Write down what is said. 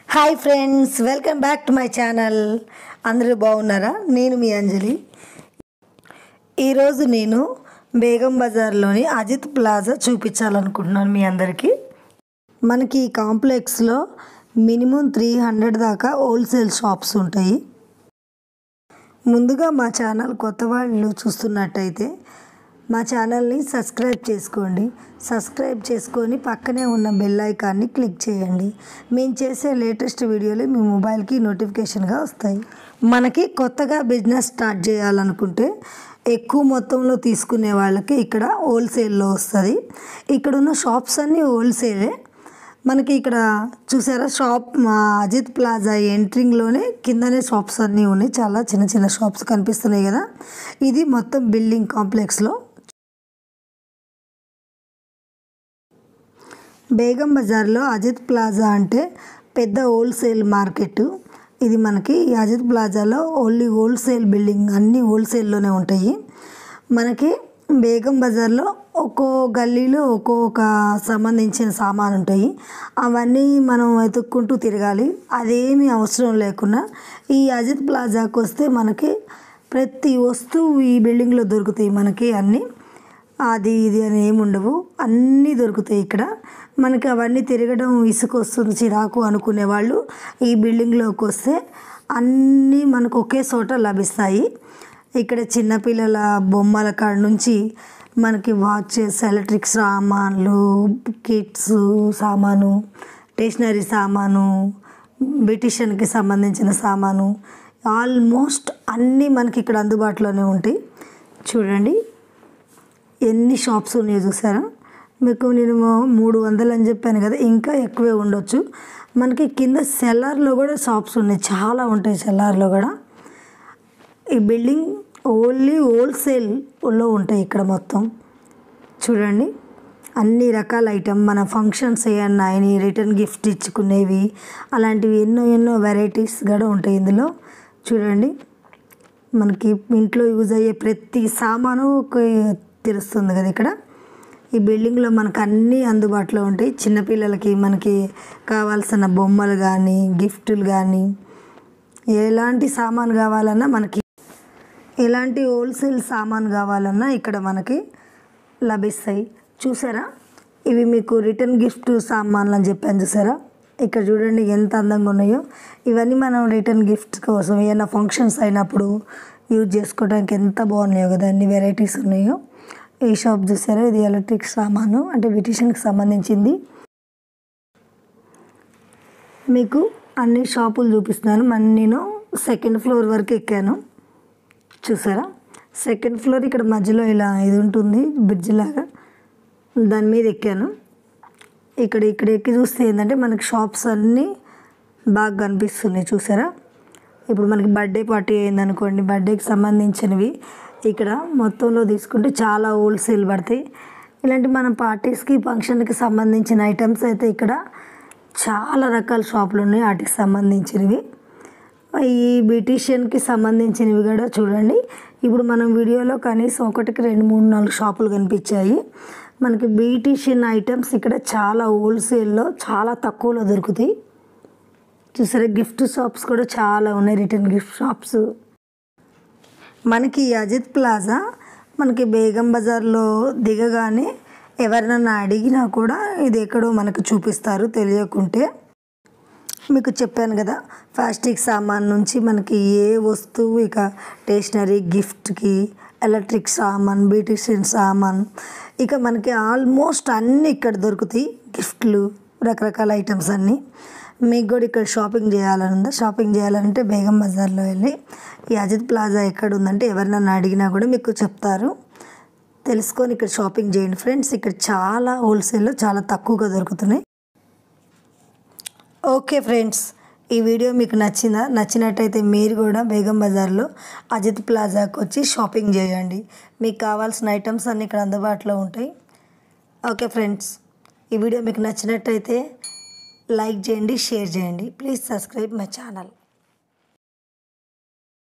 hi friends welcome back to my channel అందరూ బాగున్నారా నేను మీ అంజలి ఈరోజు నేను బేగం బజార్లోని అజిత్ ప్లాజా చూపించాలనుకుంటున్నాను మీ అందరికీ మనకి ఈ కాంప్లెక్స్లో మినిమం త్రీ హండ్రెడ్ దాకా హోల్సేల్ షాప్స్ ఉంటాయి ముందుగా మా ఛానల్ కొత్త వాళ్ళు చూస్తున్నట్టయితే మా ఛానల్ని సబ్స్క్రైబ్ చేసుకోండి సబ్స్క్రైబ్ చేసుకొని పక్కనే ఉన్న బెల్ ఐకాన్ని క్లిక్ చేయండి మేము చేసే లేటెస్ట్ వీడియోలు మీ మొబైల్కి నోటిఫికేషన్గా వస్తాయి మనకి కొత్తగా బిజినెస్ స్టార్ట్ చేయాలనుకుంటే ఎక్కువ మొత్తంలో తీసుకునే వాళ్ళకి ఇక్కడ హోల్సేల్లో వస్తుంది ఇక్కడ ఉన్న షాప్స్ అన్నీ హోల్సేలే మనకి ఇక్కడ చూసారా షాప్ మా అజిత్ ప్లాజా ఎంట్రింగ్లోనే కిందనే షాప్స్ అన్నీ ఉన్నాయి చాలా చిన్న చిన్న షాప్స్ కనిపిస్తున్నాయి కదా ఇది మొత్తం బిల్డింగ్ కాంప్లెక్స్లో బేగం బజార్లో అజిత్ ప్లాజా అంటే పెద్ద హోల్సేల్ మార్కెట్ ఇది మనకి ఈ అజిత్ ప్లాజాలో ఓన్లీ హోల్సేల్ బిల్డింగ్ అన్నీ హోల్సేల్లోనే ఉంటాయి మనకి బేగం బజార్లో ఒక్కో గల్లీలో ఒక్కొక్క సంబంధించిన సామాను ఉంటాయి అవన్నీ మనం వెతుక్కుంటూ తిరగాలి అదేమీ అవసరం లేకుండా ఈ అజిత్ ప్లాజాకి వస్తే మనకి ప్రతి వస్తువు ఈ బిల్డింగ్లో దొరుకుతాయి మనకి అన్నీ అది ఇది అని ఏమి ఉండవు అన్నీ దొరుకుతాయి ఇక్కడ మనకి అవన్నీ తిరగడం ఇసుక వస్తుంది చిరాకు అనుకునే వాళ్ళు ఈ బిల్డింగ్లోకి వస్తే అన్నీ మనకు ఒకే చోట లభిస్తాయి ఇక్కడ చిన్నపిల్లల బొమ్మల కాడ నుంచి మనకి వాచెస్ ఎలక్ట్రిక్ సామాన్లు కిట్స్ సామాను స్టేషనరీ సామాను బ్యూటిషియన్కి సంబంధించిన సామాను ఆల్మోస్ట్ అన్నీ మనకి ఇక్కడ అందుబాటులోనే ఉంటాయి చూడండి ఎన్ని షాప్స్ ఉన్నాయో చూసారా మీకు నేను మూడు వందలు అని చెప్పాను కదా ఇంకా ఎక్కువే ఉండొచ్చు మనకి కింద సెల్లార్లో కూడా షాప్స్ ఉన్నాయి చాలా ఉంటాయి సెల్లార్లో కూడా ఈ బిల్డింగ్ ఓన్లీ హోల్సేల్లో ఉంటాయి ఇక్కడ మొత్తం చూడండి అన్ని రకాల ఐటమ్ మన ఫంక్షన్స్ ఏమన్నా అయినా రిటర్న్ గిఫ్ట్ ఇచ్చుకునేవి అలాంటివి ఎన్నో ఎన్నో వెరైటీస్ కూడా ఉంటాయి ఇందులో చూడండి మనకి ఇంట్లో యూజ్ అయ్యే ప్రతి సామాను తెలుస్తుంది కదా ఇక్కడ ఈ బిల్డింగ్లో మనకు అన్నీ అందుబాటులో ఉంటాయి చిన్నపిల్లలకి మనకి కావాల్సిన బొమ్మలు కానీ గిఫ్టులు కానీ ఎలాంటి సామాన్ కావాలన్నా మనకి ఎలాంటి హోల్సేల్ సామాన్ కావాలన్నా ఇక్కడ మనకి లభిస్తాయి చూసారా ఇవి మీకు రిటర్న్ గిఫ్ట్ సామాన్లు అని చెప్పాను చూసారా ఇక్కడ చూడండి ఎంత అందంగా ఉన్నాయో ఇవన్నీ మనం రిటర్న్ గిఫ్ట్ కోసం ఏమైనా ఫంక్షన్స్ అయినప్పుడు యూజ్ చేసుకోవడానికి ఎంత బాగున్నాయో కదా అన్ని వెరైటీస్ ఉన్నాయో ఈ షాప్ చూసారా ఇది ఎలక్ట్రిక్ సామాను అంటే బ్యూటిషియన్కి సంబంధించింది మీకు అన్ని షాపులు చూపిస్తున్నాను మన నేను సెకండ్ ఫ్లోర్ వరకు ఎక్కాను చూసారా సెకండ్ ఫ్లోర్ ఇక్కడ మధ్యలో ఇలా ఇది ఉంటుంది బ్రిడ్జ్ లాగా దాని మీద ఎక్కాను ఇక్కడ ఇక్కడ ఎక్కి చూస్తే ఏంటంటే మనకి షాప్స్ అన్నీ బాగా కనిపిస్తున్నాయి చూసారా ఇప్పుడు మనకి బర్త్డే పార్టీ అయిందనుకోండి బర్త్డేకి సంబంధించినవి ఇక్కడ మొత్తంలో తీసుకుంటే చాలా హోల్సేల్ పడతాయి ఇలాంటి మన పార్టీస్కి ఫంక్షన్కి సంబంధించిన ఐటమ్స్ అయితే ఇక్కడ చాలా రకాల షాపులు ఉన్నాయి వాటికి సంబంధించినవి ఈ బ్యూటీషియన్కి సంబంధించినవి కూడా చూడండి ఇప్పుడు మనం వీడియోలో కనీసం ఒకటికి రెండు మూడు నాలుగు షాపులు కనిపించాయి మనకి బ్యూటీషియన్ ఐటమ్స్ ఇక్కడ చాలా హోల్సేల్లో చాలా తక్కువలో దొరుకుతాయి చూసారా గిఫ్ట్ షాప్స్ కూడా చాలా ఉన్నాయి రిటర్న్ గిఫ్ట్ షాప్స్ మనకి ఈ అజిత్ ప్లాజా మనకి బేగం బజార్లో దిగగానే ఎవరినన్నా అడిగినా కూడా ఇది ఎక్కడో మనకు చూపిస్తారు తెలియకుంటే మీకు చెప్పాను కదా ప్లాస్టిక్ సామాన్ నుంచి మనకి ఏ వస్తువు ఇక స్టేషనరీ గిఫ్ట్కి ఎలక్ట్రిక్ సామాన్ బ్యూటిషియన్ సామాన్ ఇక మనకి ఆల్మోస్ట్ అన్నీ ఇక్కడ దొరుకుతాయి గిఫ్ట్లు రకరకాల ఐటమ్స్ అన్నీ మీకు కూడా ఇక్కడ షాపింగ్ చేయాలని ఉందా షాపింగ్ చేయాలంటే బేగం బజార్లో వెళ్ళి ఈ అజిత్ ప్లాజా ఎక్కడ ఉందంటే ఎవరినన్నా అడిగినా కూడా మీకు చెప్తారు తెలుసుకొని ఇక్కడ షాపింగ్ చేయండి ఫ్రెండ్స్ ఇక్కడ చాలా హోల్సేల్లో చాలా తక్కువగా దొరుకుతున్నాయి ఓకే ఫ్రెండ్స్ ఈ వీడియో మీకు నచ్చిందా నచ్చినట్టయితే మీరు కూడా బేగం బజార్లో అజిత్ ప్లాజాకి వచ్చి షాపింగ్ చేయండి మీకు కావాల్సిన ఐటమ్స్ అన్నీ ఇక్కడ అందుబాటులో ఉంటాయి ఓకే ఫ్రెండ్స్ ఈ వీడియో మీకు నచ్చినట్టయితే లైక్ చేయండి షేర్ చేయండి ప్లీజ్ సబ్స్క్రైబ్ మై ఛానల్